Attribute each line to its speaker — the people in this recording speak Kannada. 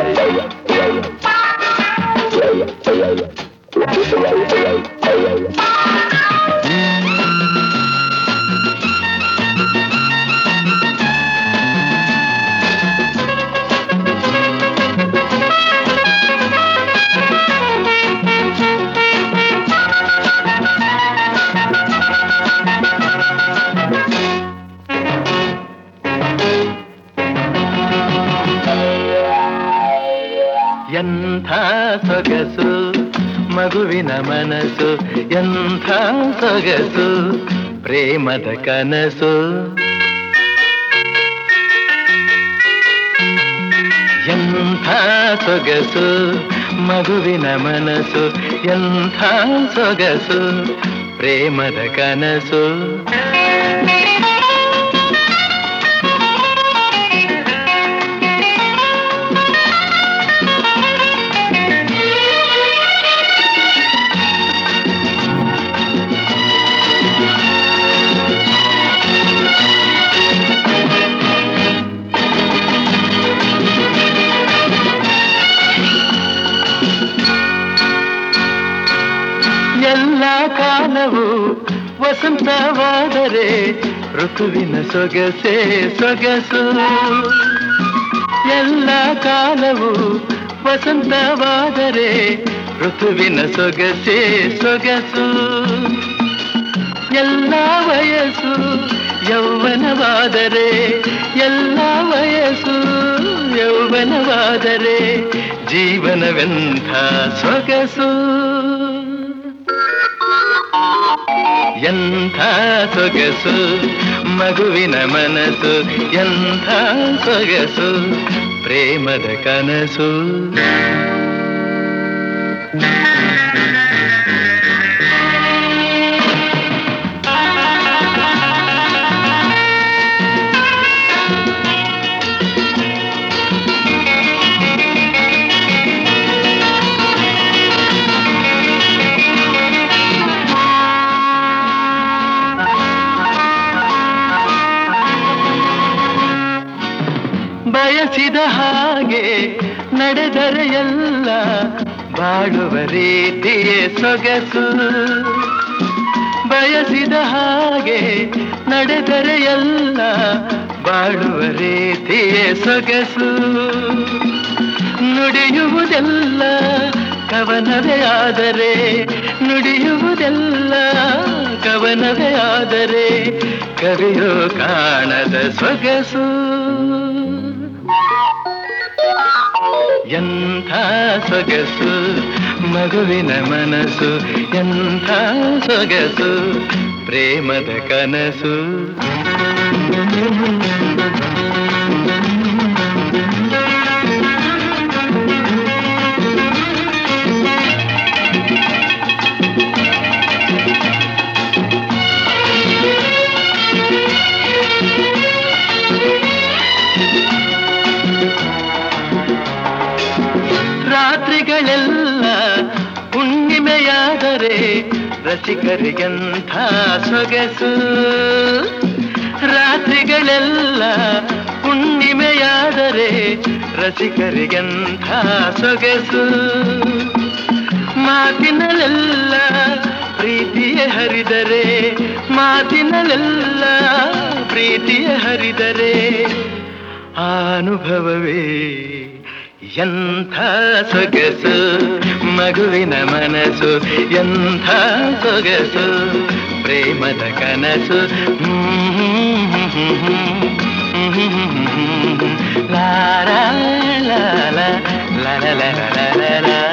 Speaker 1: ಎಂಥ ಸೊಗಸು ಮಗುವಿನ ಮನಸ್ಸು ಎಂಥ ಸೊಗಸು ಪ್ರೇಮದ ಕನಸು ಎಂಥ ಸೊಗಸು ಮಗುವಿನ ಮನಸ್ಸು ಎಂಥ ಸೊಗಸು ಪ್ರೇಮದ ಕನಸು ಎಲ್ಲ ಕಾಲವು ವಸಂತವಾದರೆ ಋತುವಿನ ಸೊಗಸೆ ಸೊಗಸು ಎಲ್ಲ ಕಾಲವು ವಸಂತವಾದರೆ ಋತುವಿನ ಸೊಗಸೆ ಸೊಗಸು ಎಲ್ಲ ವಯಸ್ಸು ಯೌವನವಾದರೆ ಎಲ್ಲ ವಯಸ್ಸು ಯೌವನವಾದರೆ ಜೀವನವೆಂಥ ಸೊಗಸು ಎಂಥ ಸೊಗಸು ಮಗುವಿನ ಮನಸ್ಸು ಎಂಥ ಸೊಗಸು ಪ್ರೇಮದ ಕನಸು ಬಯಸಿದ ಹಾಗೆ ನಡೆದರೆ ಎಲ್ಲ ಬಾಳುವ ರೀತಿಯೇ ಸೊಗಸು ಬಯಸಿದ ಹಾಗೆ ನಡೆದರೆ ಎಲ್ಲ ಬಾಳುವ ರೀತಿಯೇ ಸೊಗಸು ನುಡಿಯುವುದೆಲ್ಲ ಕವನವೇ ಆದರೆ ನುಡಿಯುವುದೆಲ್ಲ ಕವನವೇ ಆದರೆ ಕವಿಯೋ ಕಾಣದ ಸೊಗಸು ಎಂಥ ಸೊಗಸು ಮಗುವಿನ ಮನಸ್ಸು ಎಂಥ ಸೊಗಸು ಪ್ರೇಮದ ಕನಸು ರಾತ್ರಿಗಳೆಲ್ಲ ಹುಣ್ಣಿಮೆಯಾದರೆ ರಸಿಕರಿಗಂಥ ಸೊಗಸು ರಾತ್ರಿಗಳೆಲ್ಲ ಹುಣ್ಣಿಮೆಯಾದರೆ ರಸಿಕರಿಗಂಥ ಸೊಗಸು ಮಾತಿನಲ್ಲೆಲ್ಲ ಪ್ರೀತಿಯ ಹರಿದರೆ ಮಾತಿನಲ್ಲೆಲ್ಲ ಪ್ರೀತಿಯ ಹರಿದರೆ ಆ ಅನುಭವವೇ ಎಂಥ ಸೊಗಸು ಮಗುವಿನ ಮನಸ್ಸು ಎಂಥ ಸೊಗಸು ಪ್ರೇಮದ ಕನಸು ಲಾರ ಲಾಲ ಲ ಲ ಲ ಲ ಲ ಲ